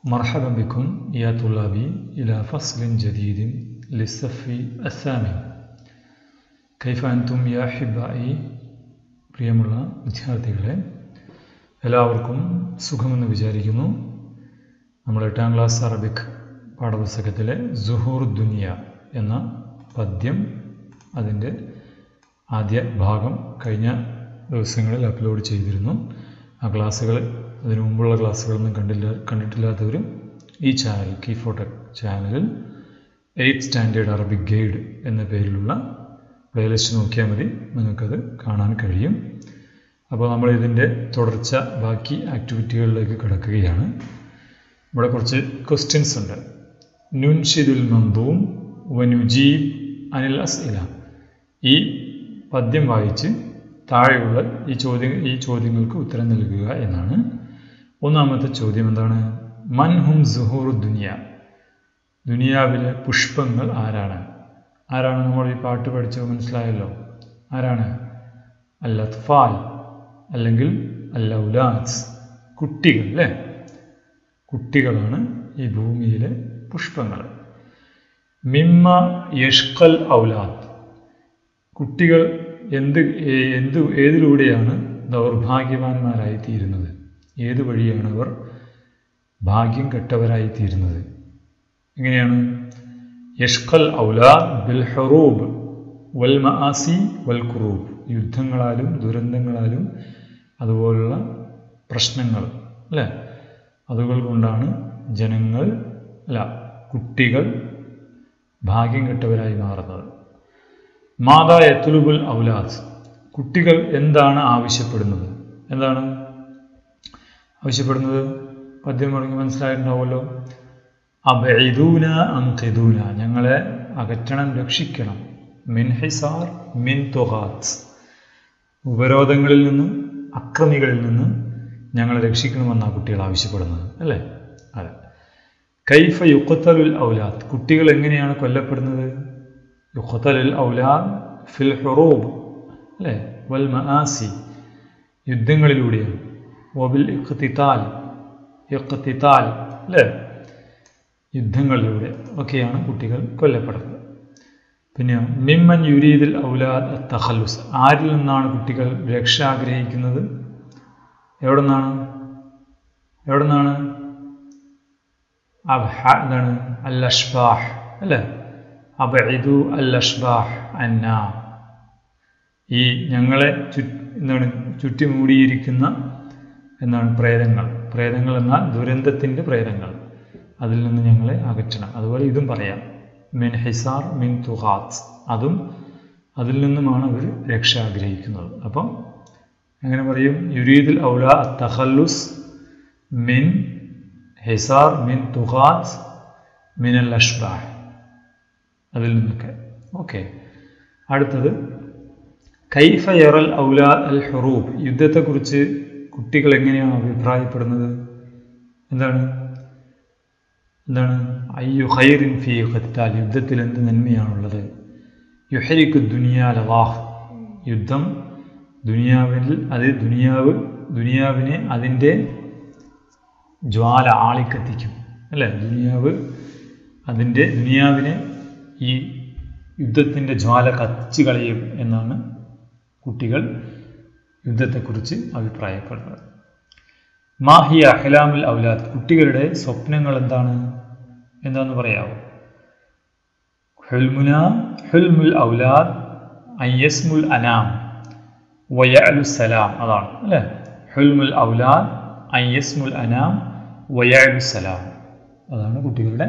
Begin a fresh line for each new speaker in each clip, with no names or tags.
مرحبا بكم يا طلابي إلى فصل جديد للصف الثامن كيف أنتم يا أحبائي പ്രിയമുള്ള വിദ്യാർത്ഥികളെ എല്ലാവർക്കും സുഖമെന്ന് വിചാരിക്കുന്നു നമ്മൾ എട്ടാം ക്ലാസ് അറബിക് പാഠപുസ്തകത്തിലെ സുഹൂർ ദുനിയ എന്ന പദ്യം അതിൻ്റെ ആദ്യ ഭാഗം കഴിഞ്ഞ ദിവസങ്ങളിൽ അപ്ലോഡ് ചെയ്തിരുന്നു ആ ക്ലാസ്സുകൾ അതിനു മുമ്പുള്ള ക്ലാസ്സുകളൊന്നും കണ്ടില്ല കണ്ടിട്ടില്ലാത്തവരും ഈ ചാനൽ കീഫോടെക് ചാനലിൽ എയ്ത്ത് സ്റ്റാൻഡേർഡ് അറബിക് ഗൈഡ് എന്ന പേരിലുള്ള പ്ലേലിസ്റ്റ് നോക്കിയാൽ മതി നിങ്ങൾക്കത് കാണാൻ കഴിയും അപ്പോൾ നമ്മൾ ഇതിൻ്റെ തുടർച്ച ബാക്കി ആക്ടിവിറ്റികളിലേക്ക് കിടക്കുകയാണ് ഇവിടെ കുറച്ച് ക്വസ്റ്റ്യൻസ് ഉണ്ട് നുൻഷിദുൽ മന്ദൂം വനുജീബ് അനിൽ അസ്ഇല ഈ പദ്യം വായിച്ച് താഴെയുള്ള ഈ ചോദ്യ ഈ ചോദ്യങ്ങൾക്ക് ഉത്തരം നൽകുക എന്നാണ് ഒന്നാമത്തെ ചോദ്യം എന്താണ് മൻഹും സുഹൂർ ദുനിയ ദുനിയാവിലെ പുഷ്പങ്ങൾ ആരാണ് ആരാണ് നമ്മൾ ഈ പാട്ട് പഠിച്ചത് മനസ്സിലായല്ലോ ആരാണ് അൽ അത്ഫാൽ അല്ലെങ്കിൽ അൽ ഔലാദ് കുട്ടികൾ അല്ലേ കുട്ടികളാണ് ഈ ഭൂമിയിലെ പുഷ്പങ്ങൾ മിമ്മ യഷ്കൽ ഔലാദ് കുട്ടികൾ എന്ത് എന്ത് ഏതിലൂടെയാണ് ദൗർഭാഗ്യവാന്മാരായി തീരുന്നത് ഏത് വഴിയാണ് അവർ ഭാഗ്യം കെട്ടവരായി തീരുന്നത് എങ്ങനെയാണ് യഷ്കൽ ഔലാദ് ബിൽ ഹറൂബ് വൽ മആസി വൽ കുറൂബ് യുദ്ധങ്ങളാലും ദുരന്തങ്ങളാലും അതുപോലുള്ള പ്രശ്നങ്ങൾ അല്ലേ അതുകൾ കൊണ്ടാണ് ജനങ്ങൾ അല്ല കുട്ടികൾ ഭാഗ്യം കെട്ടവരായി മാറുന്നത് മാതാ എത്തുലുബുൽ ഔലാദ് കുട്ടികൾ എന്താണ് ആവശ്യപ്പെടുന്നത് എന്താണ് ആവശ്യപ്പെടുന്നത് പദ്യം തുടങ്ങി മനസ്സിലായിട്ടുണ്ടാവുമല്ലോ അബൈദൂന അങ്കിദൂന ഞങ്ങളെ അകറ്റണം രക്ഷിക്കണം മിൻ ഹിസാർ മിൻ തുഹാത്ത് ഉപരോധങ്ങളിൽ നിന്ന് അക്രമികളിൽ നിന്ന് ഞങ്ങളെ രക്ഷിക്കണമെന്നാണ് കുട്ടികൾ ആവശ്യപ്പെടുന്നത് അല്ലേ അതെ കൈഫ യുക്കത്തലുൽ ഔലാദ് കുട്ടികൾ എങ്ങനെയാണ് കൊല്ലപ്പെടുന്നത് യുഖത്തലുൽ ഔലാദ് ഫിൽ ഹുറൂബ് അല്ലേ വൽ മആസി യുദ്ധങ്ങളിലൂടെയാണ് വബിൽ ഇഖ്തിതാൽ ഇഖ്തിതാൽ അല്ലേ യുദ്ധങ്ങളിലൂടെ ഒക്കെയാണ് കുട്ടികൾ കൊല്ലപ്പെടുന്നത് പിന്നെ മിമ്മൻ യുരീദിൽ ഔലാദ് തഹല്ലുസ് ആരിൽ നിന്നാണ് കുട്ടികൾ രക്ഷ ആഗ്രഹിക്കുന്നത് എവിടെ നിന്നാണ് എവിടെ നിന്നാണ് എന്താണ് അൽ അഷ്ബാഹ് അല്ലേ അബഇദു അൽ അഷ്ബാഹ് അന്ന ഈ ഞങ്ങളെ ചു എന്താണ് ചുറ്റിമൂടിയിരിക്കുന്ന എന്താണ് പ്രേതങ്ങൾ പ്രേതങ്ങൾ എന്നാൽ ദുരന്തത്തിൻ്റെ പ്രേതങ്ങൾ അതിൽ നിന്ന് ഞങ്ങളെ അകറ്റണം അതുപോലെ ഇതും പറയാം മിൻ ഹിസാർ മിൻ തുഹാത്ത് അതും അതിൽ നിന്നുമാണ് അവർ രക്ഷ ആഗ്രഹിക്കുന്നത് അപ്പം എങ്ങനെ പറയും യുരീദുൽ ഔല തഹല്ലുസ് മിൻ ഹിസാർ മിൻ തുഹാത്ത് മിൻ അൽ അഷ്ബാഹ് അതിൽ നിന്നൊക്കെ ഓക്കെ അടുത്തത് കൈഫ യറൽ ഔലാദ് അൽ ഹുറൂബ് യുദ്ധത്തെക്കുറിച്ച് കുട്ടികൾ എങ്ങനെയാണ് അഭിപ്രായപ്പെടുന്നത് എന്താണ് എന്താണ് അയ്യു ഹൈറിൻ ഫി ഖത്താൽ യുദ്ധത്തിൽ എന്ത് നന്മയാണുള്ളത് യുഹരിക്കു ദുനിയാൽ അവാഹ് യുദ്ധം ദുനിയാവിൽ അത് ദുനിയാവ് ദുനിയാവിനെ അതിൻ്റെ ജ്വാല ആളിക്കത്തിക്കും അല്ലേ ദുനിയാവ് അതിൻ്റെ ദുനിയാവിനെ ഈ യുദ്ധത്തിൻ്റെ ജ്വാല കത്തിച്ചു കളയും എന്നാണ് കുട്ടികൾ യുദ്ധത്തെക്കുറിച്ച് അഭിപ്രായപ്പെടുന്നത് മാഹിയ അഹ്ലാമുൽ ഔലാദ് കുട്ടികളുടെ സ്വപ്നങ്ങൾ എന്താണ് എന്താന്ന് പറയാവോ ഹുൽമുന ഹുൽമുൽ ഔലാദ് അയ്യസ്മുൽ അനാം വയഅലു സലാം അതാണ് അല്ലേ ഹുൽമുൽ ഔലാദ് അയ്യസ്മുൽ അനാം വയഅലു സലാം അതാണ് കുട്ടികളുടെ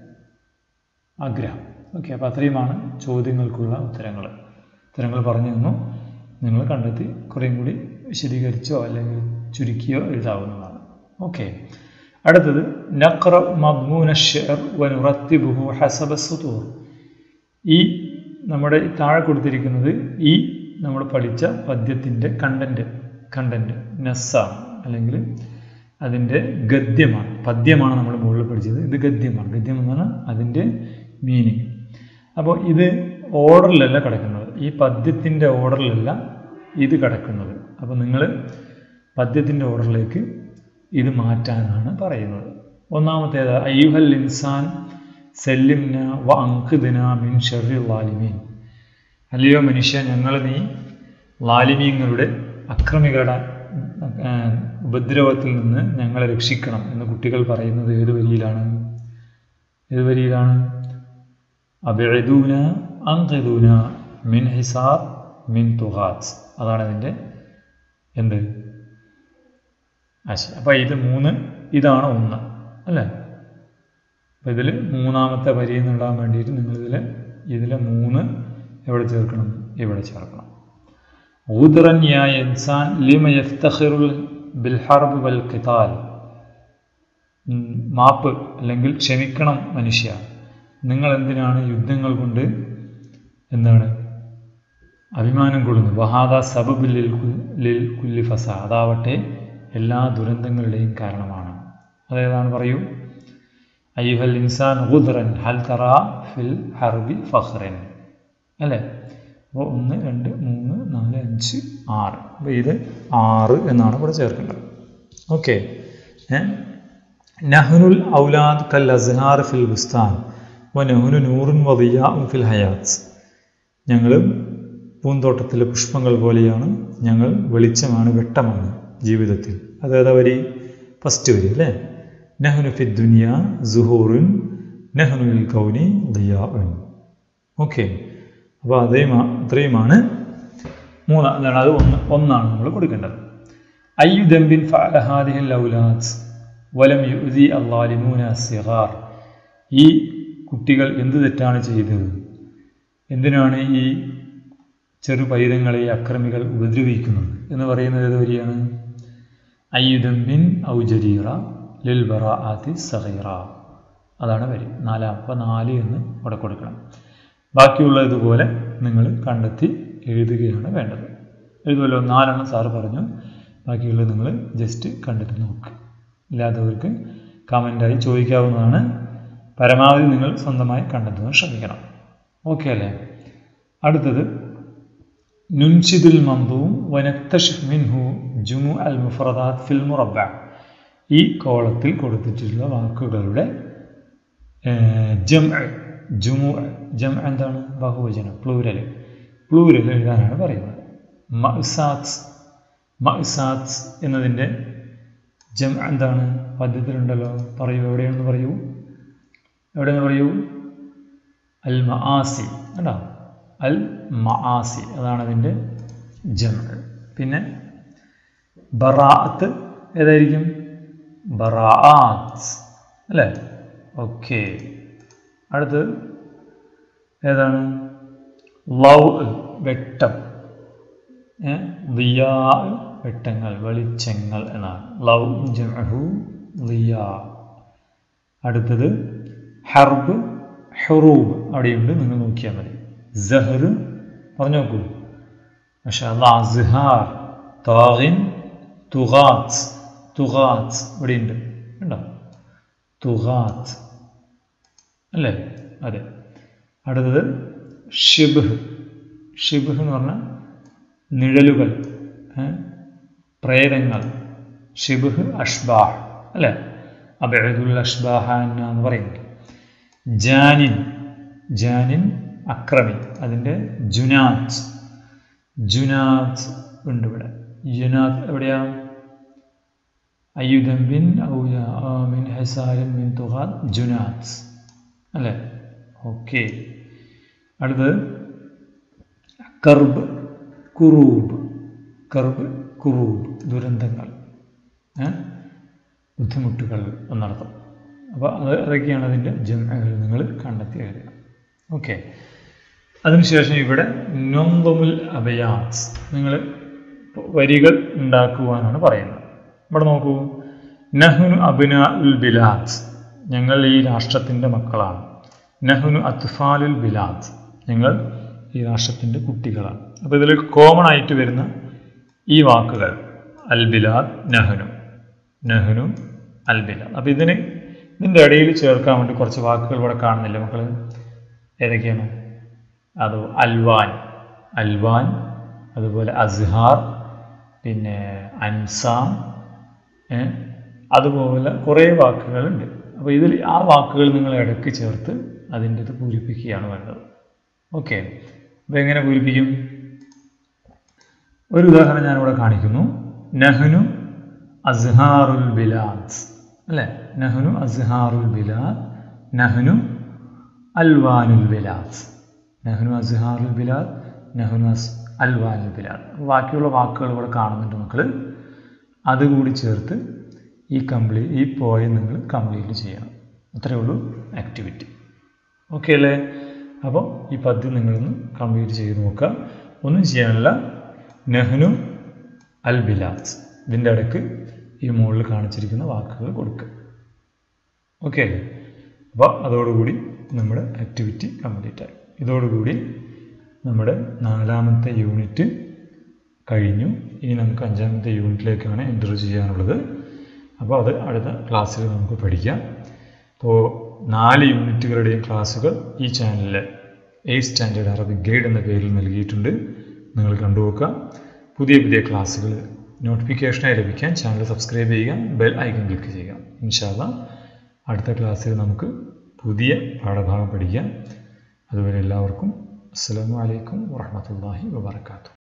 ആഗ്രഹം ഓക്കെ അപ്പോൾ അത്രയുമാണ് ചോദ്യങ്ങൾക്കുള്ള ഉത്തരങ്ങൾ ഉത്തരങ്ങൾ പറഞ്ഞു തന്നു നിങ്ങൾ കണ്ടെത്തി കുറേയും കൂടി വിശദീകരിച്ചോ അല്ലെങ്കിൽ ചുരുക്കിയോ എഴുതാവുന്നതാണ് ഓക്കെ അടുത്തത് നഖ്റ മദ്മൂന ഷെർ വനുറത്തിബുഹു ഹസബ സുതൂർ ഈ നമ്മുടെ താഴെ കൊടുത്തിരിക്കുന്നത് ഈ നമ്മൾ പഠിച്ച പദ്യത്തിൻ്റെ കണ്ടന്റ് കണ്ടന്റ് നസ്സാണ് അല്ലെങ്കിൽ അതിൻ്റെ ഗദ്യമാണ് പദ്യമാണ് നമ്മൾ മുകളിൽ പഠിച്ചത് ഇത് ഗദ്യമാണ് ഗദ്യം എന്ന് പറഞ്ഞാൽ അതിൻ്റെ മീനിങ് അപ്പോൾ ഇത് ഓർഡറിലല്ല കിടക്കുന്നത് ഈ പദ്യത്തിൻ്റെ ഓർഡറിലല്ല ഇത് കിടക്കുന്നത് അപ്പോൾ നിങ്ങൾ പദ്യത്തിൻ്റെ ഓർഡറിലേക്ക് ഇത് മാറ്റാനാണ് പറയുന്നത് ഒന്നാമത്തേത് അയ്യുഹൽ ഇൻസാൻ സെല്ലിംന വ അങ്കിദിന മിൻ ഷെറി ലാലിമീൻ അല്ലയോ മനുഷ്യ ഞങ്ങൾ നീ ലാലിമീങ്ങളുടെ അക്രമികളുടെ ആ, ഉപദ്രവത്തിൽ നിന്ന് ഞങ്ങളെ രക്ഷിക്കണം എന്ന് കുട്ടികൾ പറയുന്നത് ഏത് വരിയിലാണ് ഏത് വരിയിലാണ് അബിഅദൂന അങ്കിദൂന മിൻ ഹിസാർ മിൻ തുഹാത്ത് അതാണ് ഇതിൻ്റെ എന്ത് ആശയം അപ്പോൾ ഇത് മൂന്ന് ഇതാണ് ഒന്ന് അല്ലേ അപ്പോൾ ഇതിൽ മൂന്നാമത്തെ വരി എന്നുണ്ടാകാൻ വേണ്ടിയിട്ട് നിങ്ങളിതിൽ ഇതിൽ മൂന്ന് എവിടെ ചേർക്കണം ഇവിടെ ചേർക്കണം ഊദറൻ യാ ഇൻസാൻ ലിമ യഫ്തഖിറുൽ ബിൽ ഹർബ് വൽ ഖിതാൽ ഉം, മാപ്പ് അല്ലെങ്കിൽ ക്ഷമിക്കണം മനുഷ്യ നിങ്ങൾ എന്തിനാണ് യുദ്ധങ്ങൾ കൊണ്ട് എന്താണ് അഭിമാനം കൊള്ളുന്നത് വഹാദ സബബ് ലിൽ കു- ലിൽ കുല്ലി ഫസ അതാവട്ടെ എല്ലാ ദുരന്തങ്ങളുടെയും കാരണമാണ് അതേതാണ് പറയൂ അയ്യുഹൽ ഇൻസാൻ ഖുദ്റൻ ഹൽ തറ ഫിൽ ഹർബി ഫഖ്റൻ അല്ലേ അപ്പോൾ ഒന്ന് രണ്ട് മൂന്ന് നാല് അഞ്ച് ആറ് അപ്പോൾ ഇത് ആറ് എന്നാണ് ഇവിടെ ചേർക്കേണ്ടത് ഓക്കെ നഹ്നുൽ ഔലാദ് കൽ അസ്ഹാർ ഫിൽ ബുസ്താൻ വ നഹ്നു നൂറുൻ വദിയാ ഫിൽ ഹയാത്ത് ഞങ്ങൾ പൂന്തോട്ടത്തിലെ പുഷ്പങ്ങൾ പോലെയാണ് ഞങ്ങൾ വെളിച്ചമാണ് വെട്ടമാണ് ജീവിതത്തിൽ അതായത് വരി ഫസ്റ്റ് വരി അല്ലേ നഹ്നു ഫി ദുനിയ സുഹൂറുൻ നഹ്നുൽ കൗനി ദിയാഉൻ ഓക്കെ അപ്പോൾ അതേ അത്രയുമാണ് മൂന്ന് എന്താണ് അത് ഒന്ന് ഒന്നാണ് നമ്മൾ കൊടുക്കേണ്ടത് അയ്യു ദംബിൻ ഫഅലഹാദിഹിൽ ഔലാദ് വലം യുദി അള്ളാലിമൂന സിഗാർ ഈ കുട്ടികൾ എന്ത് തെറ്റാണ് ചെയ്തത് എന്തിനാണ് ഈ ചെറു പൈതങ്ങളെ അക്രമികൾ ഉപദ്രവിക്കുന്നത് എന്ന് പറയുന്നത് ഏത് വരിയാണ് അയ്യുദമ്മിൻ ഔജരീറ ലിൽ ബറാഅത്തി സഹീറ അതാണ് വരി നാലാം അപ്പോൾ നാല് എന്ന് അവിടെ കൊടുക്കണം ബാക്കിയുള്ളതുപോലെ നിങ്ങൾ കണ്ടെത്തി എഴുതുകയാണ് വേണ്ടത് എഴുതുമല്ലോ നാലെണ്ണം സാറ് പറഞ്ഞു ബാക്കിയുള്ളത് നിങ്ങൾ ജസ്റ്റ് കണ്ടിട്ട് നോക്കുക ഇല്ലാത്തവർക്ക് കമൻ്റായി ചോദിക്കാവുന്നതാണ് പരമാവധി നിങ്ങൾ സ്വന്തമായി കണ്ടെത്തുവാൻ ശ്രമിക്കണം ഓക്കെ അല്ലേ അടുത്തത് നുൻഷിദുൽ മന്ദൂം വനക്തഷിഫ് മിൻഹു ജുമു അൽ മുഫറദാത്ത് ഫിൽ മുറബ ഈ കോളത്തിൽ കൊടുത്തിട്ടുള്ള വാക്കുകളുടെ ജം ജുമു ജം എന്താണ് ബഹുവചനം പ്ലൂരൽ പ്ലൂരൽ എഴുതാനാണ് പറയുന്നത് മസാത്ത് മസാത്ത് എന്നതിൻ്റെ ജം എന്താണ് പദ്യത്തിലുണ്ടല്ലോ പറയൂ എവിടെയാണെന്ന് പറയൂ എവിടെയെന്ന് പറയൂ അൽ മആസി കേട്ടോ അൽ മആസി അതാണ് അതിൻ്റെ ജം പിന്നെ ബറാഅത്ത് ഏതായിരിക്കും ബറാഅത്ത് അല്ലേ ഓക്കെ അടുത്ത് ഏതാണ് ലവ് വെട്ടം ദിയാ വെട്ടങ്ങൾ വെളിച്ചങ്ങൾ എന്നാണ് ലവ് ജംഅഹു ദിയാ അടുത്തത് ഹർബ് ഹെറൂബ് അവിടെയുണ്ട് നിങ്ങൾ നോക്കിയാൽ മതി സഹർ പറഞ്ഞു നോക്കൂ പക്ഷേ അസ്ഹാർ താഹിൻ തുഹാത്ത് തുഹാത്ത് ഇവിടെയുണ്ട് ഉണ്ടോ തുഹാത്ത് അല്ലേ അതെ അടുത്തത് ഷിബ് ഷിബ് എന്ന് പറഞ്ഞാൽ നിഴലുകൾ പ്രേതങ്ങൾ ഷിബ് അഷ്ബാഹ് അല്ലേ അബേദുൽ അഷ്ബാഹ എന്ന് പറയുന്നത് ജാനിൻ ജാനിൻ അക്രമി അതിൻ്റെ ജുനാത്ത് ജുനാത്ത് ഉണ്ട് ഇവിടെ ജുനാത്ത് എവിടെയാ അയ്യുദംബിൻ മിൻ ഹസാരിൻ മിൻ തുഹാത്ത് ജുനാത്ത് അല്ലേ ഓക്കെ അടുത്തത് കർബ് കുറൂബ് കർബ് കുറൂബ് ദുരന്തങ്ങൾ ബുദ്ധിമുട്ടുകൾ എന്നർത്ഥം അപ്പോൾ അത് അതൊക്കെയാണ് അതിൻ്റെ ജന്മകൾ നിങ്ങൾ കണ്ടെത്തി എഴുതുക ഓക്കെ അതിനുശേഷം ഇവിടെ നൊമ്പമുൽ അബയാസ് നിങ്ങൾ വരികൾ ഉണ്ടാക്കുവാനാണ് പറയുന്നത് ഇവിടെ നോക്കൂ നഹുനു അബിന ഉൽ ബിലാദ് ഞങ്ങൾ ഈ രാഷ്ട്രത്തിൻ്റെ മക്കളാണ് നഹുനു അത്ഫാലുൽ ബിലാദ് ഞങ്ങൾ ഈ രാഷ്ട്രത്തിൻ്റെ കുട്ടികളാണ് അപ്പോൾ ഇതിൽ കോമൺ ആയിട്ട് വരുന്ന ഈ വാക്കുകൾ അൽ ബിലാദ് നഹുനു നഹുനു അൽ ബിലാദ് അപ്പോൾ ഇതിന് ഇതിൻ്റെ ഇടയിൽ ചേർക്കാൻ വേണ്ടി കുറച്ച് വാക്കുകൾ ഇവിടെ കാണുന്നില്ല മക്കൾ ഏതൊക്കെയാണ് അത് അൽവാൻ അൽവാൻ അതുപോലെ അസ്ഹാർ പിന്നെ അൻസാം അതുപോലെ കുറേ വാക്കുകളുണ്ട് അപ്പോൾ ഇതിൽ ആ വാക്കുകൾ നിങ്ങൾ ഇടയ്ക്ക് ചേർത്ത് അതിൻ്റെ ഇത് പൂരിപ്പിക്കുകയാണ് വേണ്ടത് ഓക്കെ അപ്പോൾ എങ്ങനെ പൂരിപ്പിക്കും ഒരു ഉദാഹരണം ഞാനിവിടെ കാണിക്കുന്നു നഹ്നു അസ്ഹാറുൽ ബിലാദ് അല്ലേ നഹ്നു അസ്ഹാറുൽ ബിലാദ് നഹ്നു അൽവാനുൽ ബിലാദ് നഹ്നു അസ്ഹാറുൽ ബിലാദ് നഹ്നു അസ് അൽവാനുൽ ബിലാദ് ബാക്കിയുള്ള വാക്കുകൾ ഇവിടെ കാണുന്നുണ്ട് മക്കൾ അതുകൂടി ചേർത്ത് ഈ കംപ്ലീറ്റ് ഈ പോയം നിങ്ങൾ കംപ്ലീറ്റ് ചെയ്യണം അത്രയേ ഉള്ളൂ ആക്ടിവിറ്റി ഓക്കെ അല്ലേ അപ്പോൾ ഈ പദ്യം നിങ്ങളൊന്ന് കംപ്ലീറ്റ് ചെയ്ത് നോക്കുക ഒന്നും ചെയ്യാനില്ല നെഹ്നു അൽ ബിലാസ് ഇതിൻ്റെ ഇടയ്ക്ക് ഈ മുകളിൽ കാണിച്ചിരിക്കുന്ന വാക്കുകൾ കൊടുക്കുക ഓക്കെ അല്ലേ അപ്പോൾ അതോടുകൂടി നമ്മുടെ ആക്ടിവിറ്റി കംപ്ലീറ്റ് ആയി ഇതോടുകൂടി നമ്മുടെ നാലാമത്തെ യൂണിറ്റ് കഴിഞ്ഞു ഇനി നമുക്ക് അഞ്ചാമത്തെ യൂണിറ്റിലേക്കാണ് എൻ്റർ ചെയ്യാനുള്ളത് അപ്പോൾ അത് അടുത്ത ക്ലാസ്സിൽ നമുക്ക് പഠിക്കാം അപ്പോൾ നാല് യൂണിറ്റുകളുടെയും ക്ലാസ്സുകൾ ഈ ചാനലിൽ എയ്റ്റ് സ്റ്റാൻഡേർഡ് അറബിക് ഗൈഡ് എന്ന പേരിൽ നൽകിയിട്ടുണ്ട് നിങ്ങൾ കണ്ടുനോക്കുക പുതിയ പുതിയ ക്ലാസ്സുകൾ നോട്ടിഫിക്കേഷനായി ലഭിക്കാൻ ചാനൽ സബ്സ്ക്രൈബ് ചെയ്യുക ബെൽ ഐക്കൺ ക്ലിക്ക് ചെയ്യുക ഇൻഷാല്ല അടുത്ത ക്ലാസ്സിൽ നമുക്ക് പുതിയ പാഠഭാഗം പഠിക്കാം അതുവരെ എല്ലാവർക്കും അസ്സാം വലൈക്കും വാഹമത്തല്ലാഹി വാബർക്കാത്തു